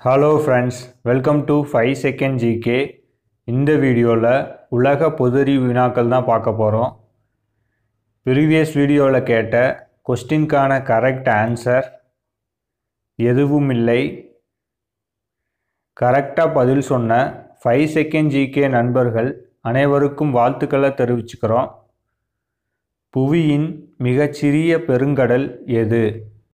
hello friends welcome to five second GK இந்த வீடியோவில் உலக பொதுறிவு வினாக்கள் தான் பார்க்க போகிறோம் ப்ரீவியஸ் வீடியோவில் கேட்ட கொஸ்டின்கான கரெக்ட் ஆன்சர் எதுவும் இல்லை கரெக்டாக பதில் சொன்ன ஃபைவ் செகண்ட் ஜிகே நண்பர்கள் அனைவருக்கும் வாழ்த்துக்களை தெரிவிச்சுக்கிறோம் புவியின் மிகச்சிறிய பெருங்கடல் எது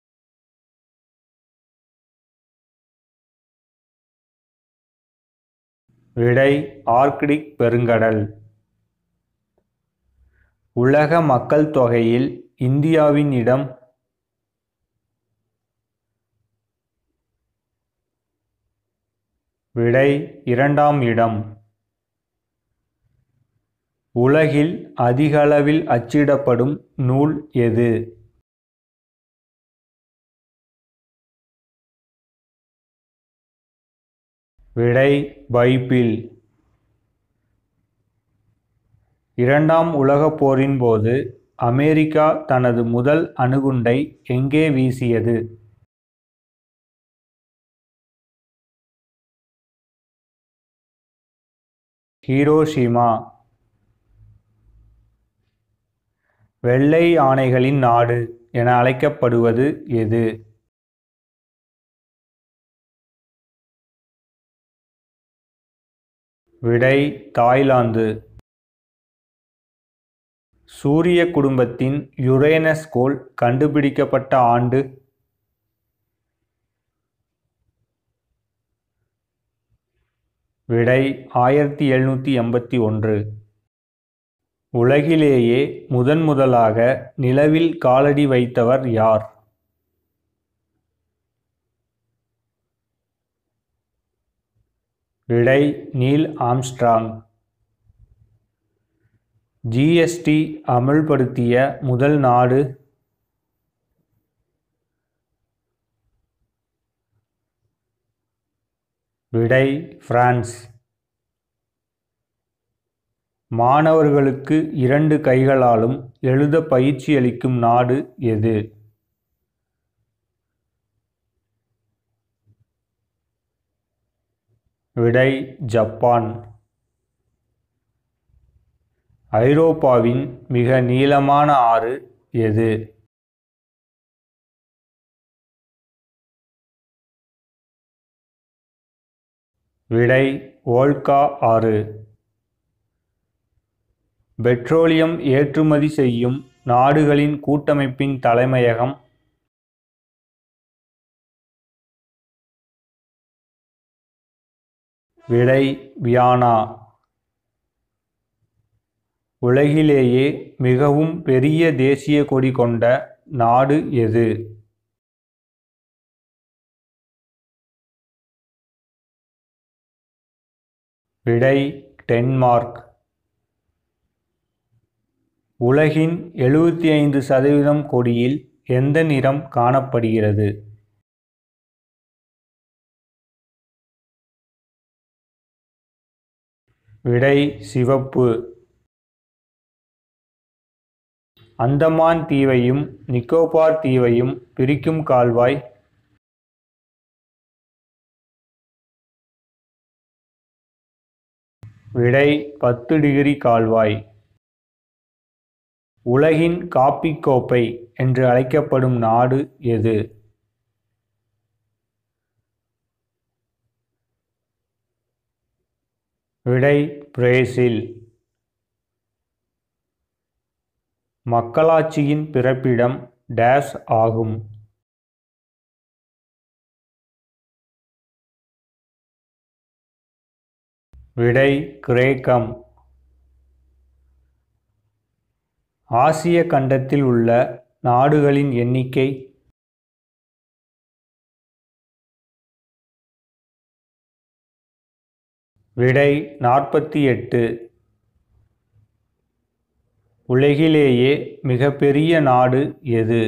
விடை ஆர்க்டிக் பெருங்கடல் உலக மக்கள் தொகையில் இந்தியாவின் இடம் விடை இரண்டாம் இடம் உலகில் அதிகளவில் அச்சிடப்படும் நூல் எது விடை பைபிள் இரண்டாம் உலகப் போரின் போது அமெரிக்கா தனது முதல் அணுகுண்டை எங்கே வீசியது ஹீரோஷிமா வெள்ளை யானைகளின் நாடு என அழைக்கப்படுவது எது விடை தாய்லாந்து சூரிய குடும்பத்தின் யுரேனஸ் கோள் கண்டுபிடிக்கப்பட்ட ஆண்டு விடை ஆயிரத்தி எழுநூற்றி எண்பத்தி ஒன்று உலகிலேயே முதன் முதலாக நிலவில் காலடி வைத்தவர் யார் விடை நீல் ஆம்ஸ்ட்ராங் ஜிஎஸ்டி அமல்படுத்திய முதல் நாடு விடை பிரான்ஸ் மாணவர்களுக்கு இரண்டு கைகளாலும் எழுத பயிற்சி அளிக்கும் நாடு எது விடை ஜப்பான் ஐரோப்பாவின் மிக நீளமான ஆறு எது விடை வோல்கா ஆறு பெட்ரோலியம் ஏற்றுமதி செய்யும் நாடுகளின் கூட்டமைப்பின் தலைமையகம் விடை வியானா உலகிலேயே மிகவும் பெரிய தேசிய கொடி கொண்ட நாடு எது விடை டென்மார்க் உலகின் எழுபத்தி ஐந்து சதவீதம் கொடியில் எந்த நிறம் காணப்படுகிறது விடை சிவப்பு அந்தமான் தீவையும் நிக்கோபார் தீவையும் பிரிக்கும் கால்வாய் விடை பத்து டிகிரி கால்வாய் உலகின் காப்பி கோப்பை என்று அழைக்கப்படும் நாடு எது விடை பிரேசில் மக்களாட்சியின் பிறப்பிடம் டேஸ் ஆகும் விடை கிரேக்கம் ஆசிய கண்டத்தில் உள்ள நாடுகளின் எண்ணிக்கை விடை நாற்பத்தி எட்டு உலகிலேயே மிகப்பெரிய நாடு எது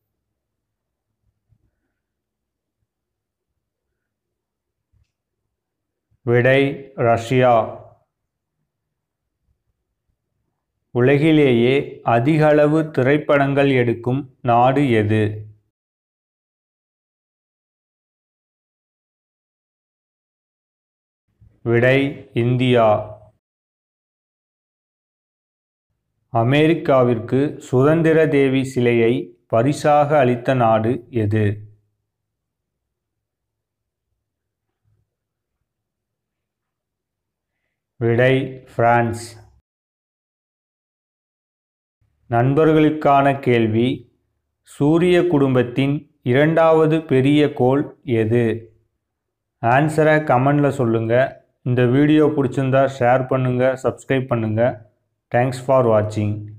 விடை ரஷ்யா உலகிலேயே அதிகளவு திரைப்படங்கள் எடுக்கும் நாடு எது விடை இந்தியா அமெரிக்காவிற்கு சுதந்திர தேவி சிலையை பரிசாக அளித்த நாடு எது விடை பிரான்ஸ் நண்பர்களுக்கான கேள்வி சூரிய குடும்பத்தின் இரண்டாவது பெரிய கோள் எது ஆன்சரை கமெண்டில் சொல்லுங்கள் இந்த வீடியோ பிடிச்சிருந்தா ஷேர் பண்ணுங்கள் சப்ஸ்கிரைப் பண்ணுங்கள் தேங்க்ஸ் ஃபார் வாட்சிங்